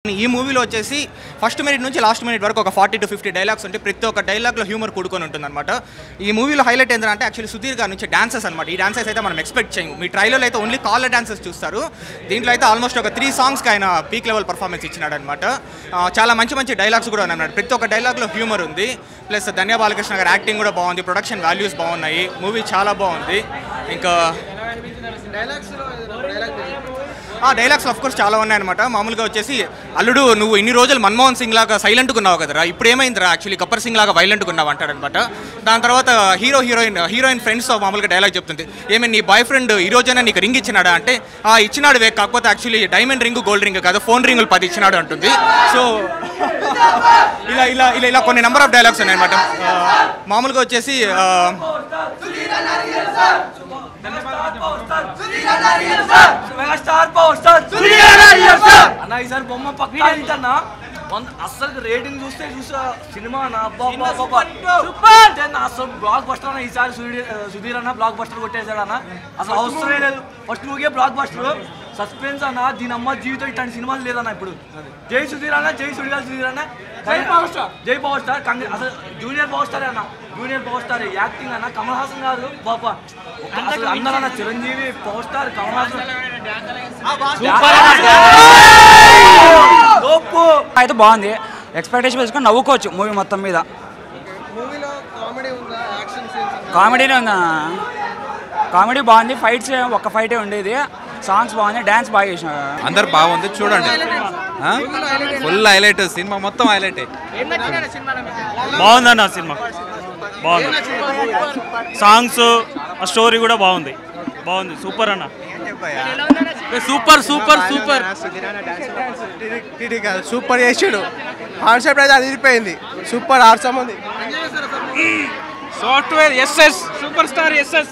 ఈ మూవీలో వచ్చేసి ఫస్ట్ మినిట్ నుంచి లాస్ట్ మినిట్ వరకు ఒక ఫార్టీ టు ఫిఫ్టీ డైలాగ్స్ ఉంటే ప్రతి ఒక్క డైలాగ్లో హ్యూమర్ కూడుకొని ఉంటుందన్నమాట ఈ మూవీలో హైలైట్ ఏంటంటే యాక్చువల్లీ సుధీర్ గారి నుంచి డాన్సెస్ అనమాట ఈ డాన్సెస్ అయితే మనం ఎక్స్పెక్ట్ చేయము మీ ట్రైలర్లో అయితే ఓన్లీ కాలర్ డాన్సెస్ చూస్తారు దీంట్లో అయితే ఆల్మోస్ట్ ఒక త్రీ సాంగ్స్కి ఆయన పీక్ లెవెల్ పర్ఫార్మెన్స్ ఇచ్చినాడు అనమాట చాలా మంచి మంచి డైలాగ్స్ కూడా ఉన్నాయి ప్రతి ఒక్క డైలాగ్లో హ్యూమర్ ఉంది ప్లస్ ధన్య బాలకృష్ణ గారి యాక్టింగ్ కూడా బాగుంది ప్రొడక్షన్ వాల్యూస్ బాగున్నాయి మూవీ చాలా బాగుంది ఇంకా ఆ డైలాగ్స్ ఆఫ్ కోర్స్ చాలా ఉన్నాయన్నమాట మామూలుగా వచ్చేసి అల్లుడు నువ్వు ఇన్ని రోజులు మన్మోహన్ సింగ్ లాగా సైలెంట్గా ఉన్నావు కదరా ఇప్పుడు ఏమైందిరా యాక్చువల్లీ గబ్బర్ సింగ్ లాగా వైలెంట్గా ఉన్నావు అంటాడనమాట దాని తర్వాత హీరో హీరోయిన్ హీరోయిన్ ఫ్రెండ్స్తో మామూలుగా డైలాగ్ చెప్తుంది ఏమైనా నీ బాయ్ ఫ్రెండ్ ఈ రోజైనా నీకు రింగ్ ఇచ్చినాడా అంటే ఆ ఇచ్చినాడు వే కాకపోతే actually diamond ring gold ring కాదు ఫోన్ రింగులు పది ఇచ్చినాడు అంటుంది సో ఇలా ఇలా ఇలా ఇలా కొన్ని నెంబర్ ఆఫ్ డైలాగ్స్ ఉన్నాయన్నమాట ఆ, మామూలుగా వచ్చేసి ఆ, మెగాస్టార్ పవర్ స్టార్ అన్న ఈసారి బొమ్మ పక్కా అన్న అసలు రేటింగ్ చూస్తే చూసా సినిమా నా అబ్బా అబ్బా అబ్బా సూపర్ అంటే నా అసలు బ్లాక్ బస్టర్ అన్న ఈసారి సుధీర్ సుధీర్ అన్న బ్లాక్ బస్టర్ కొట్టేశాడు అన్న అసలు అవసరమే లేదు first movie blockbuster suspense అన్న దీని అమ్మ జీవితం ఇట్లాంటి సినిమాలు లేదన్న ఇప్పుడు జై సుధీర్ అన్న జై సుడిగాల్ సుధీర్ అన్న జై పవర్ స్టార్ జై పవర్ స్టార్ కంగ్రెస్ అసలు జూనియర్ పవర్ స్టార్ అన్న జూనియర్ పవర్ స్టార్ యాక్టింగ్ అన్న కమల్ హాసన్ గారు బాబా అసలు అందరూ అన్న చిరంజీవి పవర్ స్టార్ కమల్ హాసన్ గొప్ప అయితే బాగుంది ఎక్స్పెక్టేషన్ వేసుకొని నవ్వుకోవచ్చు మూవీ మొత్తం మీద కామెడీనే ఉందా కామెడీ బాగుంది ఫైట్స్ ఒక ఫైటే ఉండేది సాంగ్స్ బాగుంది డ్యాన్స్ బాగా చేసిన అందరు బాగుంది చూడండి ఫుల్ హైలైట్ సినిమా మొత్తం హైలైట్ బాగుందన్న సినిమా బాగుంది సాంగ్స్ ఆ స్టోరీ కూడా బాగుంది బాగుంది సూపర్ అన్న సూపర్ సూపర్ సూపర్ సూపర్ చేసాడు కాన్సెప్ట్ అయితే అదిరిపోయింది సూపర్ ఆర్సమ్ ఉంది software SS super star SS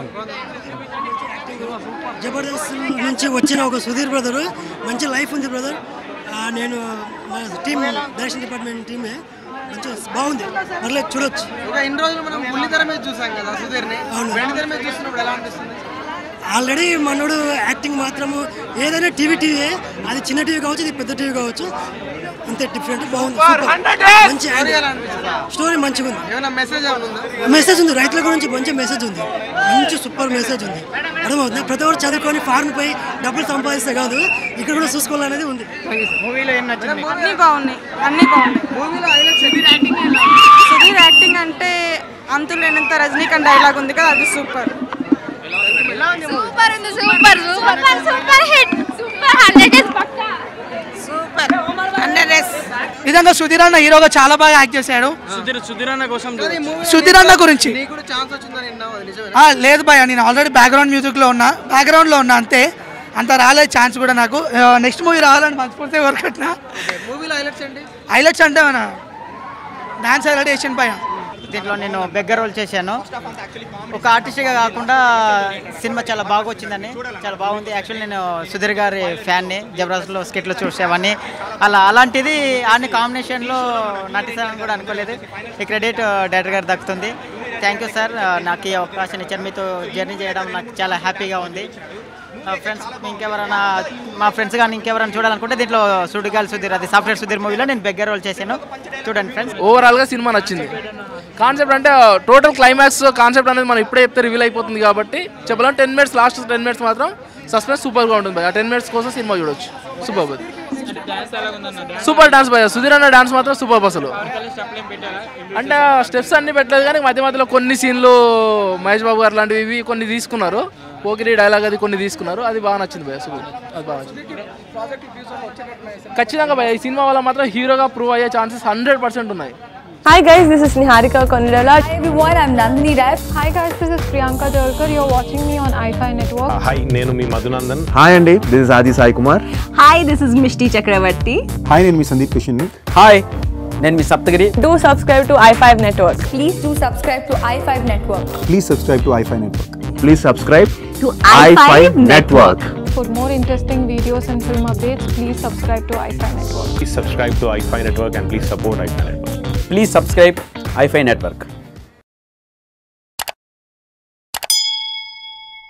Jabardasth నుంచి వచ్చిన ఒక సుధీర్ బ్రదర్ మంచి లైఫ్ ఉంది బ్రదర్ నేను మన టీమ్ డైరెక్షన్ డిపార్ట్మెంట్ టీమే మంచి బాగుంది పర్లేదు చూడొచ్చు ఒక ఇన్ని రోజులు మనం బుల్లితెర మీద చూసాం కదా సుధీర్ని అవును. వెండితెర మీద చూసినప్పుడు ఎలా అనిపిస్తుంది ఆల్రెడీ మనోడు యాక్టింగ్ మాత్రము ఏదైనా టీవీ టీవీ అది చిన్న టీవీ కావచ్చు ఇది పెద్ద టీవీ కావచ్చు అంతే డిఫరెంట్ బాగుంది సూపర్. మంచి స్టోరీ మంచిగా ఉంది ఏమైనా మెసేజ్ ఏమైనా ఉందా మెసేజ్ ఉంది రైతుల గురించి మంచి మెసేజ్ ఉంది మంచి సూపర్ మెసేజ్ ఉంది అర్థమవుతుంది ప్రతి ఒక్కరు చదువుకొని ఫారెన్ పోయి డబ్బులు సంపాదిస్తే కాదు ఇక్కడ కూడా చూసుకోవాలనేది ఉంది అన్నీ బాగున్నాయి అన్నీ బాగున్నాయి మూవీలో హైలైట్స్ సుధీర్ యాక్టింగ్ అంటే అంతులేనంత రజనీకాంత్ డైలాగ్ ఉంది కదా అది సూపర్ సూపర్ ఉంది super super super hit super hundred days పక్కా సూపర్ హండ్రెడ్ డేస్ నిజంగా సుధీర్ అన్న హీరోగా చాలా బాగా యాక్ట్ చేశాడు సుధీర్ సుధీర్ అన్న కోసం సుధీర్ అన్న గురించి నీకు కూడా ఛాన్స్ వచ్చిందని విన్నావు అది నిజమేనా లేదు భయ నేను ఆల్రెడీ బ్యాక్గ్రౌండ్ మ్యూజిక్ లో ఉన్నా బ్యాక్గ్రౌండ్ లో ఉన్నా అంతే అంత రాలేదు ఛాన్స్ కూడా నాకు నెక్స్ట్ మూవీ రావాలని మనస్ఫూర్తిగా కోరుకుంటున్నా మూవీలో హైలైట్స్ ఏంటి హైలైట్స్ అంటే మన డాన్స్ హైలైట్ చేసిన భయ దీంట్లో నేను బెగ్గర్ రోల్ చేశాను ఒక ఆర్టిస్ట్గా కాకుండా సినిమా చాలా బాగా వచ్చిందని చాలా బాగుంది యాక్చువల్లీ నేను సుధీర్ గారి ఫ్యాన్ని జబర్దస్త్లో స్కిట్లో చూసేవాడిని అలా అలాంటిది ఆని కాంబినేషన్లో నటిస్తానని కూడా అనుకోలేదు ఈ క్రెడిట్ డైరెక్టర్ గారు దక్కుతుంది థ్యాంక్ యూ సార్ నాకు ఈ అవకాశం ఇచ్చారు మీతో జర్నీ చేయడం నాకు చాలా హ్యాపీగా ఉంది ఫ్రెండ్స్ ఇంకెవరైనా మా ఫ్రెండ్స్ కానీ ఇంకెవరైనా చూడాలనుకుంటే దీంట్లో సుడిగాల్ సుధీర్ అది సాఫ్ట్వేర్ సుధీర్ మూవీలో నేను బెగ్గర్ రోల్ చేశాను చూడండి ఫ్రెండ్స్ ఓవరాల్గా సినిమా నచ్చింది కాన్సెప్ట్ అంటే టోటల్ క్లైమాక్స్ కాన్సెప్ట్ అనేది మనం ఇప్పుడే చెప్తే రివీల్ అయిపోతుంది కాబట్టి చెప్పాలంటే ten minutes last ten minutes మాత్రం సస్పెన్స్ సూపర్గా ఉంటుంది ఆ టెన్ మినిట్స్ కోసం సినిమా చూడొచ్చు సూపర్ బది సూపర్ డాన్స్ భయ సుధీర్ అన్న డాన్స్ మాత్రం సూపర్ అసలు అంటే స్టెప్స్ అన్ని పెట్టలేదు కానీ మధ్య మధ్యలో కొన్ని సీన్లు మహేష్ బాబు గారు లాంటివి ఇవి కొన్ని తీసుకున్నారు పోకిరి డైలాగ్ అది కొన్ని తీసుకున్నారు అది బాగా నచ్చింది భయ సూపర్ అది బాగా నచ్చింది ఖచ్చితంగా భయ ఈ సినిమా వల్ల మాత్రం హీరోగా ప్రూవ్ అయ్యే ఛాన్సెస్ హండ్రెడ్ పర్సెంట్ ఉన్నాయి Hi guys, this is Niharika Kondala. Hi everyone, I'm Nandini Ref. Hi guys, this is Priyanka Jalkar. You're watching me on iFi Network. Hi నేను మీ మధునందన్ హాయ్ అండి this is Aadi Sai Kumar Hi, this is Mishti Chakravarti. Hi నేను మీ Sandeep Kishan hi నేను మీ Saptagiri Do subscribe to i5 Network. Please do subscribe to i5 Network. Please subscribe to iFi network please subscribe To i5 Network. For more interesting videos and film updates, please subscribe to i5 Network. Please subscribe to iFi network and please support iFi network please subscribe iFi network